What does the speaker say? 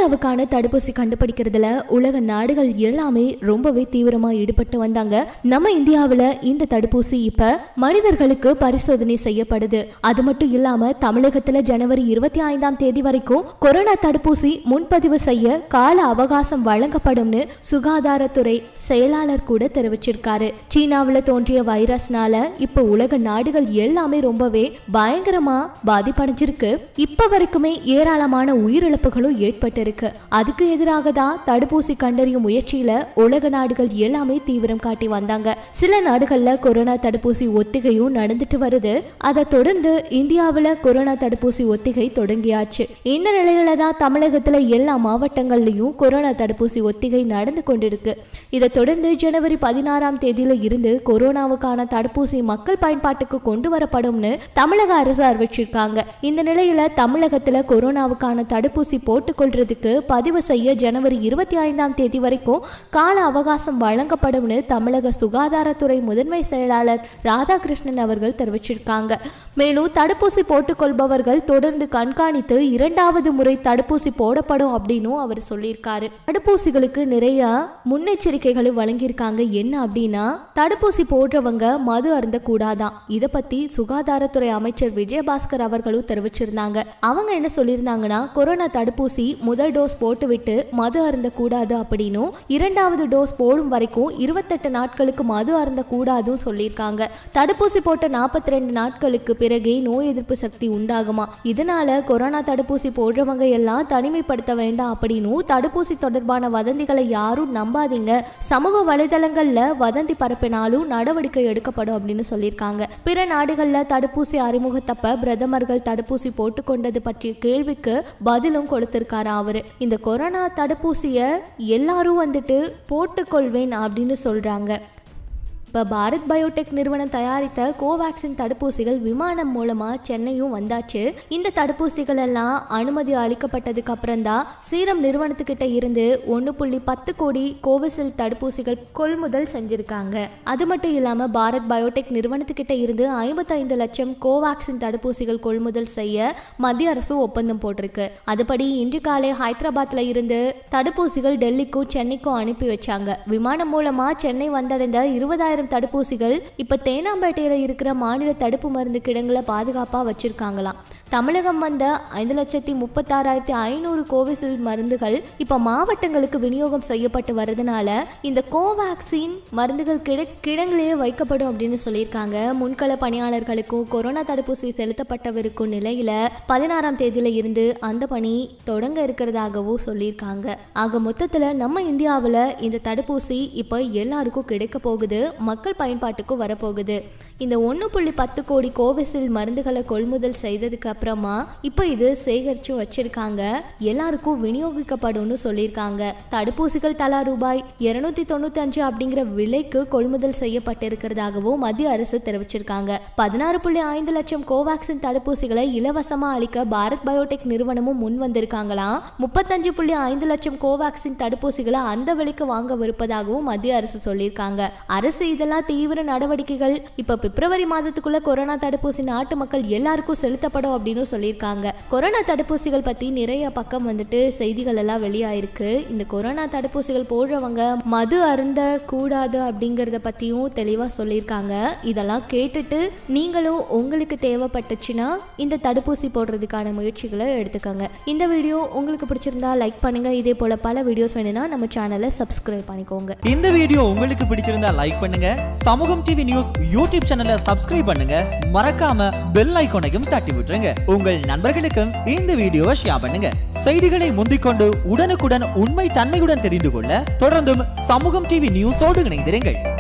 கொரோனாவுக்கான தடுப்பூசி கண்டுபிடிக்கிறதுல உலக நாடுகள் எல்லாமே ரொம்பவே தீவிரமா ஈடுபட்டு வந்தாங்க நம்ம இந்தியாவுல இந்த தடுப்பூசி இப்ப மனிதர்களுக்கு பரிசோதனை செய்யப்படுது அது மட்டும் இல்லாம தமிழகத்துல ஜனவரி இருபத்தி ஐந்தாம் தேதி வரைக்கும் கொரோனா தடுப்பூசி முன்பதிவு செய்ய கால அவகாசம் வழங்கப்படும்னு சுகாதாரத்துறை செயலாளர் கூட தெரிவிச்சிருக்காரு சீனாவுல தோன்றிய வைரஸ்னால இப்ப உலக நாடுகள் எல்லாமே ரொம்பவே பயங்கரமா பாதிப்படைஞ்சிருக்கு இப்ப வரைக்குமே ஏராளமான உயிரிழப்புகளும் ஏற்பட்டிருக்கு அதுக்கு எதிராக தான் தடுப்பூசி கண்டறியும் முயற்சியில உலக நாடுகள் எல்லாமே தீவிரம் காட்டி வந்தாங்க சில நாடுகள்ல கொரோனா தடுப்பூசி ஒத்திகையும் நடந்துட்டு வருது அதை தொடர்ந்து இந்தியாவுல கொரோனா தடுப்பூசி ஒத்திகை தொடங்கியாச்சு இந்த நிலையில தான் தமிழகத்துல எல்லா மாவட்டங்கள்லயும் கொரோனா தடுப்பூசி ஒத்திகை நடந்து கொண்டிருக்கு இதை தொடர்ந்து ஜனவரி பதினாறாம் தேதியில இருந்து கொரோனாவுக்கான தடுப்பூசி மக்கள் பயன்பாட்டுக்கு கொண்டு வரப்படும்னு தமிழக அரசு அறிவிச்சிருக்காங்க இந்த நிலையில தமிழகத்துல கொரோனாவுக்கான தடுப்பூசி போட்டுக்கொள்றதுக்கு பதிவு செய்ய ஜனவரி இருபத்தி ஐந்தாம் தேதி வரைக்கும் கால அவகாசம் வழங்கப்படும்னு தமிழக சுகாதாரத்துறை முதன்மை செயலாளர் ராதாகிருஷ்ணன் அவர்கள் தெரிவிச்சிருக்காங்க மேலும் தடுப்பூசி போட்டுக்கொள்பவர்கள் தொடர்ந்து கண்காணித்து இரண்டாவது முறை தடுப்பூசி போடப்படும் அப்படின்னும் அவர் சொல்லியிருக்காரு தடுப்பூசிகளுக்கு நிறைய முன்னெச்சரிக்கைகளை வழங்கியிருக்காங்க என்ன அப்படின்னா தடுப்பூசி போடுறவங்க மது அருந்த கூடாதான் இதை பத்தி சுகாதாரத்துறை அமைச்சர் விஜயபாஸ்கர் அவர்களும் தெரிவிச்சிருந்தாங்க அவங்க என்ன சொல்லியிருந்தாங்கன்னா கொரோனா தடுப்பூசி முதல் டோஸ் போட்டுவிட்டு மது அருந்த கூடாது அப்படின்னும் இரண்டாவது டோஸ் போடும் வரைக்கும் இருபத்தெட்டு நாட்களுக்கு மது அருந்த கூடாதுன்னு சொல்லியிருக்காங்க தடுப்பூசி போட்ட நாற்பத்தி ரெண்டு நாட்களுக்கு பிறகே நோய் எதிர்ப்பு சக்தி உண்டாகுமா இதனால கொரோனா தடுப்பூசி போடுறவங்க எல்லாம் தனிமைப்படுத்த வேண்டாம் அப்படின்னும் தடுப்பூசி தொடர்பான வதந்திகளை யாரும் நம்பாதீங்க சமூக வலைதளங்கள்ல வதந்தி பரப்பினாலும் நடவடிக்கை எடுக்கப்படும் அப்படின்னு சொல்லியிருக்காங்க பிற நாடுகள்ல தடுப்பூசி அறிமுகத்தப்ப பிரதமர்கள் தடுப்பூசி போட்டுக்கொண்டது பற்றிய கேள்விக்கு பதிலும் கொடுத்திருக்காரு அவரு இந்த கொரோனா தடுப்பூசிய எல்லாரும் வந்துட்டு போட்டுக்கொள்வேன் அப்படின்னு சொல்றாங்க இப்போ பாரத் பயோடெக் நிறுவனம் தயாரித்த கோவேக்சின் தடுப்பூசிகள் விமானம் மூலமாக சென்னையும் வந்தாச்சு இந்த தடுப்பூசிகள் எல்லாம் அனுமதி அளிக்கப்பட்டதுக்கு அப்புறம் தான் சீரம் நிறுவனத்துக்கிட்ட இருந்து ஒன்று புள்ளி பத்து கோடி கோவிஷீல்டு தடுப்பூசிகள் கொள்முதல் செஞ்சுருக்காங்க அது மட்டும் இல்லாமல் பாரத் பயோடெக் நிறுவனத்துக்கிட்ட இருந்து ஐம்பத்தைந்து லட்சம் கோவேக்சின் தடுப்பூசிகள் கொள்முதல் செய்ய மத்திய அரசு ஒப்பந்தம் போட்டிருக்கு அதுபடி இன்று காலை ஹைதராபாத்ல இருந்து தடுப்பூசிகள் டெல்லிக்கும் சென்னைக்கும் அனுப்பி வச்சாங்க விமானம் மூலமா சென்னை வந்தடைந்த இருபதாயிரம் தடுப்பூசிகள் இப்ப தேனாம்பேட்டையில இருக்கிற மாநில தடுப்பு மருந்து கிடங்குல பாதுகாப்பா வச்சிருக்காங்களாம் தமிழகம் வந்த ஐந்து லட்சத்தி முப்பத்தாறாயிரத்தி ஐநூறு கோவிஷீல்டு மருந்துகள் இப்போ மாவட்டங்களுக்கு விநியோகம் செய்யப்பட்டு வரதுனால இந்த கோவேக்சின் மருந்துகள் கிட கிடங்கிலேயே வைக்கப்படும் அப்படின்னு சொல்லியிருக்காங்க முன்கள பணியாளர்களுக்கும் கொரோனா தடுப்பூசி செலுத்தப்பட்டவருக்கும் நிலையில பதினாறாம் தேதியில இருந்து அந்த பணி தொடங்க இருக்கிறதாகவும் சொல்லியிருக்காங்க ஆக மொத்தத்தில் நம்ம இந்தியாவில் இந்த தடுப்பூசி இப்போ எல்லாருக்கும் கிடைக்க போகுது மக்கள் பயன்பாட்டுக்கும் வரப்போகுது இந்த ஒன்று புள்ளி பத்து கோடி கோவிஷீல்டு மருந்துகளை கொள்முதல் செய்ததுக்கு அப்புறமா இப்போ இது சேகரித்து வச்சிருக்காங்க எல்லாருக்கும் விநியோகிக்கப்படும்னு சொல்லியிருக்காங்க தடுப்பூசிகள் தலா ரூபாய் இருநூத்தி தொண்ணூத்தி அஞ்சு அப்படிங்கிற விலைக்கு கொள்முதல் செய்யப்பட்டிருக்கிறதாகவும் மத்திய அரசு தெரிவிச்சிருக்காங்க பதினாறு புள்ளி ஐந்து லட்சம் கோவேக்சின் தடுப்பூசிகளை இலவசமா அளிக்க பாரத் பயோடெக் நிறுவனமும் முன் வந்திருக்காங்களாம் முப்பத்தஞ்சு புள்ளி ஐந்து லட்சம் கோவேக்சின் தடுப்பூசிகளை அந்த விலைக்கு வாங்கவிருப்பதாகவும் மத்திய அரசு சொல்லியிருக்காங்க அரசு இதெல்லாம் தீவிர நடவடிக்கைகள் இப்ப பிப்ரவரி மாதத்துக்குள்ள கொரோனா தடுப்பூசி நாட்டு மக்கள் எல்லாருக்கும் செலுத்தப்படும் அப்படின்னு சொல்லியிருக்காங்க கொரோனா தடுப்பூசிகள் பத்தி நிறைய பக்கம் வந்துட்டு செய்திகள் எல்லாம் வெளியாயிருக்கு இந்த கொரோனா தடுப்பூசிகள் போடுறவங்க மது அருந்த கூடாது அப்படிங்கறத பத்தியும் தெளிவா சொல்லியிருக்காங்க இதெல்லாம் கேட்டுட்டு நீங்களும் உங்களுக்கு தேவைப்பட்டுச்சுன்னா இந்த தடுப்பூசி போடுறதுக்கான முயற்சிகளை எடுத்துக்கோங்க இந்த வீடியோ உங்களுக்கு பிடிச்சிருந்தா லைக் பண்ணுங்க இதே போல பல வீடியோஸ் வேணும்னா நம்ம சேனலை சப்ஸ்கிரைப் பண்ணிக்கோங்க இந்த வீடியோ உங்களுக்கு பிடிச்சிருந்தா லைக் பண்ணுங்க சமூகம் டிவி நியூஸ் யூடியூப் சேனலை சப்ஸ்கிரைப் பண்ணுங்க மறக்காம பெல் ஐகானையும் தட்டி விட்டுருங்க உங்கள் நண்பர்களுக்கும் இந்த வீடியோவை ஷேர் பண்ணுங்க செய்திகளை முந்திக்கொண்டு உடனுக்குடன் உண்மை தன்மையுடன் தெரிந்து கொள்ள தொடர்ந்தும் சமூகம் டிவி நியூஸோடு இணைந்திருங்கள்